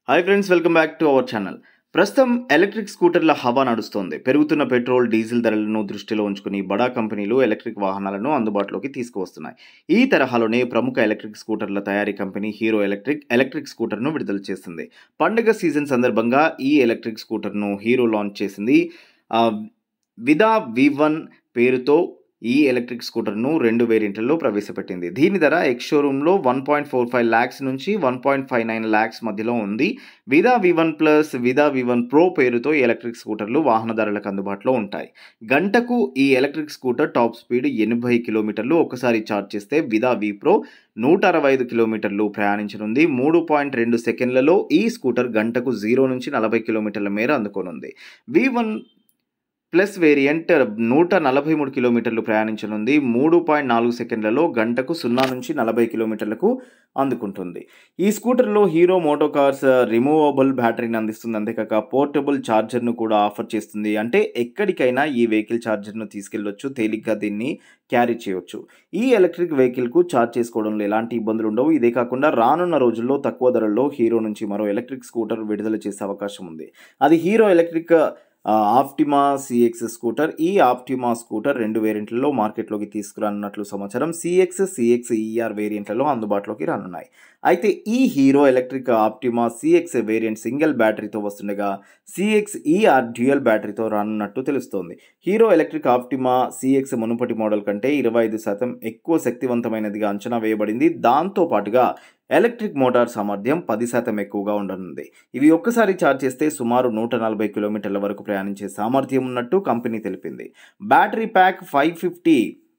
hi friends welcome back to our channel ప్రస్తుతం electric స్కూటర్ల హవా నడుస్తోంది పెరుగుతున్న పెట్రోల్ డీజిల్ ధరలను దృష్టిలో ఉంచుకుని బడా కంపెనీలు ఎలక్ట్రిక్ వాహనాలను అందుబాటులోకి తీసుకువస్తున్నాయి ఈ తరహాలోనే ప్రముఖ ఎలక్ట్రిక్ స్కూటర్ల తయారీ కంపెనీ హీరో ఎలక్ట్రిక్ ఎలక్ట్రిక్ స్కూటర్ను విడుదల చేసింది పండుగ సీజన్ సందర్భంగా ఈ ఎలక్ట్రిక్ స్కూటర్ను హీరో లాంచ్ చేసింది ఆ, విదా వి వన్ పేరుతో ఈ ఎలక్ట్రిక్ స్కూటర్ను రెండు వేరియంట్లలో ప్రవేశపెట్టింది దీని ధర ఎక్స్ షోరూంలో one point four five lakhs నుంచి one point five nine lakhs మధ్యలో ఉంది Vida V one plus Vida V one pro పేరుతో ఈ ఎలక్ట్రిక్ స్కూటర్లు వాహనదారులకు అందుబాటులో ఉంటాయి గంటకు ఈ ఎలక్ట్రిక్ స్కూటర్ టాప్ స్పీడ్ ఎనభై కిలోమీటర్లు ఒకసారి ఛార్జ్ చేస్తే విదా వి ప్రో నూట అరవై ఐదు కిలోమీటర్లు ప్రయాణించనుంది మూడు పాయింట్ రెండు సెకండ్లలో ఈ స్కూటర్ గంటకు జీరో నుంచి నలభై కిలోమీటర్ల మేర అందుకోనుంది వి వన్ ప్లస్ వేరియంట్ నూట నలభై మూడు కిలోమీటర్లు ప్రయాణించనుంది మూడు పాయింట్ నాలుగు సెకండ్లలో గంటకు సున్నా నుంచి నలభై కిలోమీటర్లకు అందుకుంటుంది ఈ స్కూటర్లో హీరో మోటో కార్స్ రిమూవబుల్ బ్యాటరీని అందిస్తుంది అంతేకాక పోర్టబుల్ ఛార్జర్ను కూడా ఆఫర్ చేస్తుంది అంటే ఎక్కడికైనా ఈ వెహికల్ ఛార్జర్ను తీసుకెళ్ళొచ్చు తేలిగ్గా దీన్ని క్యారీ చేయొచ్చు ఈ ఎలక్ట్రిక్ వెహికల్కు ఛార్జ్ చేసుకోవడంలో ఎలాంటి ఇబ్బందులు ఉండవు ఇదే కాకుండా రానున్న రోజుల్లో తక్కువ ధరల్లో హీరో నుంచి మరో ఎలక్ట్రిక్ స్కూటర్ విడుదల చేసే అవకాశం ఉంది అది హీరో ఎలక్ట్రిక్ ఆ, ఆప్టిమా సిఎక్స్ స్కూటర్ ఈ ఆప్టిమా స్కూటర్ రెండు వేరియంట్లలో మార్కెట్లోకి తీసుకురానున్నట్లు సమాచారం సిఎక్స్ సిఎక్స్ ఈఆర్ వేరియంట్లలో అందుబాటులోకి రానున్నాయి అయితే ఈ Hero electric Optima CX variant single బ్యాటరీతో వస్తుండగా సిఎక్స్ ఈఆర్ డ్యూయల్ బ్యాటరీతో రానున్నట్టు తెలుస్తోంది హీరో ఎలక్ట్రిక్ ఆప్టిమా సిఎక్స్ మునుపటి మోడల్ కంటే ఇరవై ఐదు శాతం ఎక్కువ శక్తివంతమైనదిగా అంచనా వేయబడింది దాంతో పాటుగా ఎలక్ట్రిక్ మోటార్ సామర్థ్యం పది శాతం ఎక్కువగా ఉండనుంది ఇవి ఒక్కసారి ఛార్జ్ చేస్తే సుమారు నూట నలభై కిలోమీటర్ల వరకు ప్రయాణించే సామర్థ్యం ఉన్నట్టు కంపెనీ తెలిపింది battery pack five fifty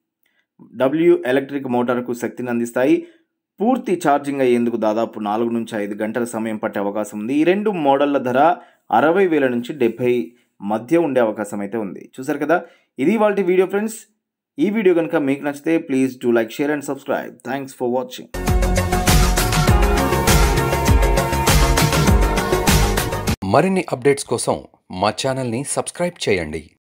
W electric మోటార్కు శక్తిని అందిస్తాయి పూర్తి ఛార్జింగ్ అయ్యేందుకు దాదాపు నాలుగు నుంచి ఐదు గంటల సమయం పట్టే అవకాశం ఉంది ఈ రెండు మోడళ్ల ధర అరవై వేల నుంచి డెబ్బై మధ్య ఉండే అవకాశం అయితే ఉంది చూసారు కదా ఇది వాళ్ళ వీడియో ఫ్రెండ్స్ ఈ వీడియో కనుక మీకు నచ్చితే please do like share and subscribe thanks for watching మరిన్ని అప్డేట్స్ కోసం మా ఛానల్ని సబ్స్క్రైబ్ చేయండి